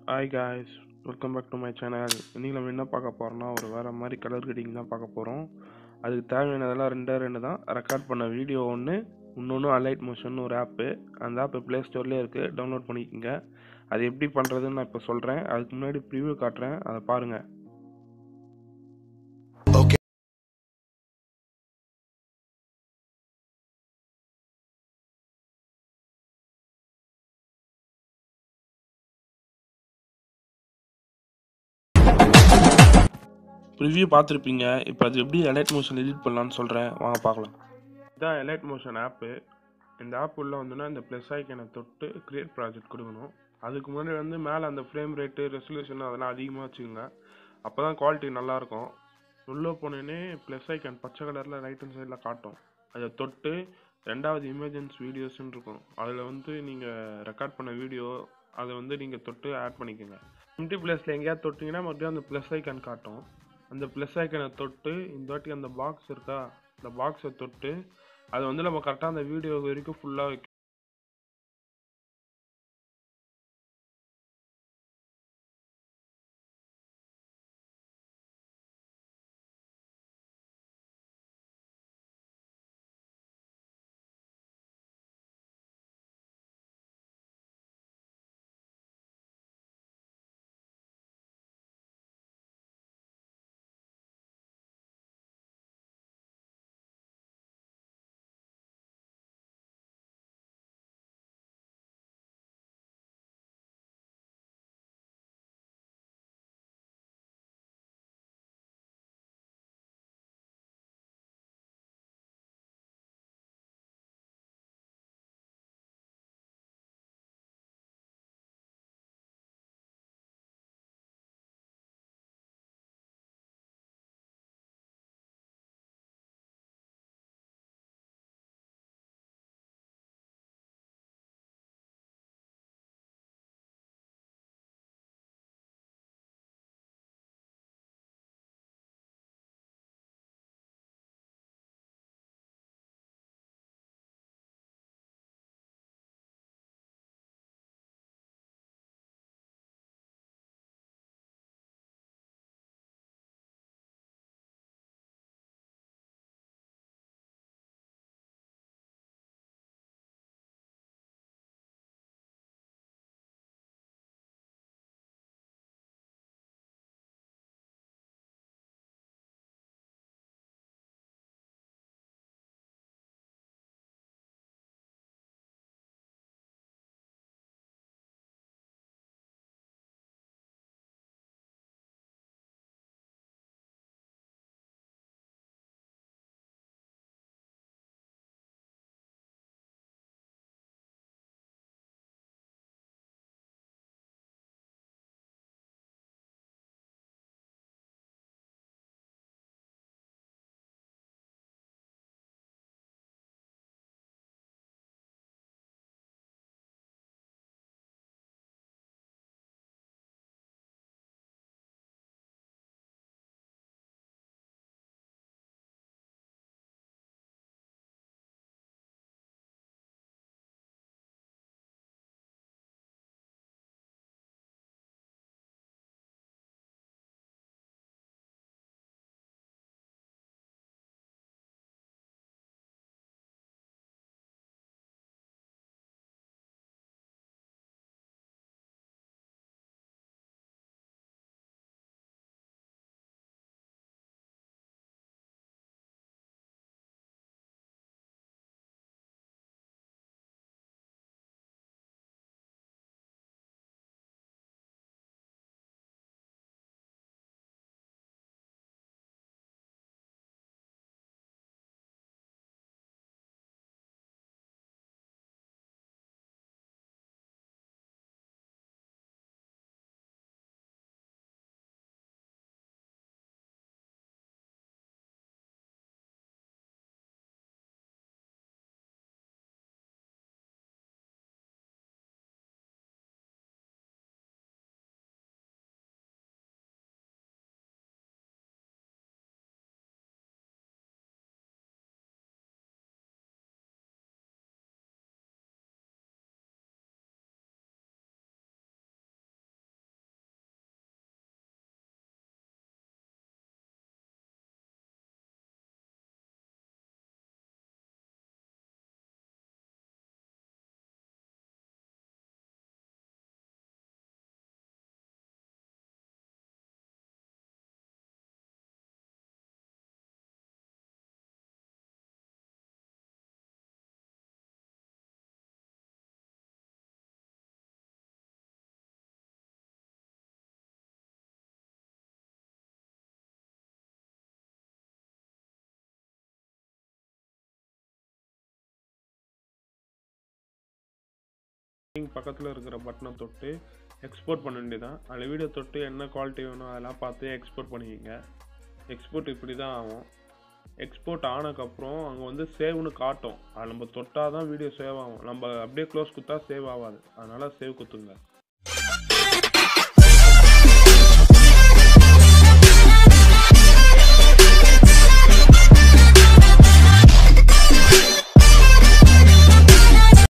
hi guys welcome back to my channel இன்றைக்கி நம்ம என்ன பார்க்க போகிறோம்னா ஒரு வேறு மாதிரி கலர் கட்டிங் தான் பார்க்க போகிறோம் அதுக்கு தேவையானதெல்லாம் ரெண்டே ரெண்டு தான் ரெக்கார்ட் பண்ண வீடியோ ஒன்று இன்னொன்று அலைட் மோஷன் ஒரு ஆப்பு அந்த ஆப் ப்ளே ஸ்டோர்லேயே இருக்குது டவுன்லோட் பண்ணிக்கோங்க அது எப்படி பண்ணுறதுன்னு நான் இப்போ சொல்கிறேன் அதுக்கு முன்னாடி ப்ரிவ்யூ காட்டுறேன் அதை பாருங்கள் ரிவ்யூ பார்த்துருப்பீங்க இப்போ அது எப்படி எலைட் மோஷன் எடிட் பண்ணலான்னு சொல்கிறேன் வாங்க பார்க்கலாம் இதான் எலைட் மோஷன் ஆப்பு இந்த ஆப் உள்ள வந்துன்னா இந்த ப்ளஸ் ஐக்கனை தொட்டு கிரியேட் ப்ராஜெக்ட் கொடுக்கணும் அதுக்கு முன்னாடி வந்து மேலே அந்த ஃப்ரேம் ரேட்டு ரெசல்யூஷன் அதெல்லாம் அதிகமாக வச்சுக்கோங்க அப்போ தான் குவாலிட்டி நல்லாயிருக்கும் உள்ளே போனேன்னே ப்ளஸ் ஐக்கன் பச்சை கலரில் ரைட் ஹேண்ட் சைடில் காட்டும் அதை தொட்டு ரெண்டாவது இமேஜன்ஸ் வீடியோஸ்ன்னு இருக்கும் அதில் வந்து நீங்கள் ரெக்கார்ட் பண்ண வீடியோ அதை வந்து நீங்கள் தொட்டு ஆட் பண்ணிக்கோங்க எம்டி ப்ளஸில் எங்கேயாவது தொட்டிங்கன்னா மறுபடியும் அந்த ப்ளஸ் ஐக்கன் காட்டும் அந்த ப்ளஸ் ஐக்கனை தொட்டு இந்த வாட்டி அந்த பாக்ஸ் இருக்கா அந்த பாக்ஸை தொட்டு அது வந்து நம்ம கரெக்டாக அந்த வீடியோ வரைக்கும் ஃபுல்லாக வைக்கும் பக்கத்தில் இருக்கிற பட்டனை தொட்டு எக்ஸ்போர்ட் பண்ண வேண்டியதான் அதில் வீடியோ தொட்டு என்ன குவாலிட்டி வேணும் அதெல்லாம் பார்த்து எக்ஸ்போர்ட் பண்ணிக்கோங்க எக்ஸ்போர்ட் இப்படி தான் ஆகும் எக்ஸ்போர்ட் ஆனதுக்கப்புறம் அங்கே வந்து சேவ்னு காட்டும் அது நம்ம தொட்டால் தான் வீடியோ சேவ் ஆகும் நம்ம அப்படியே க்ளோஸ் குத்தா சேவ் ஆகாது அதனால் சேவ் குத்துங்க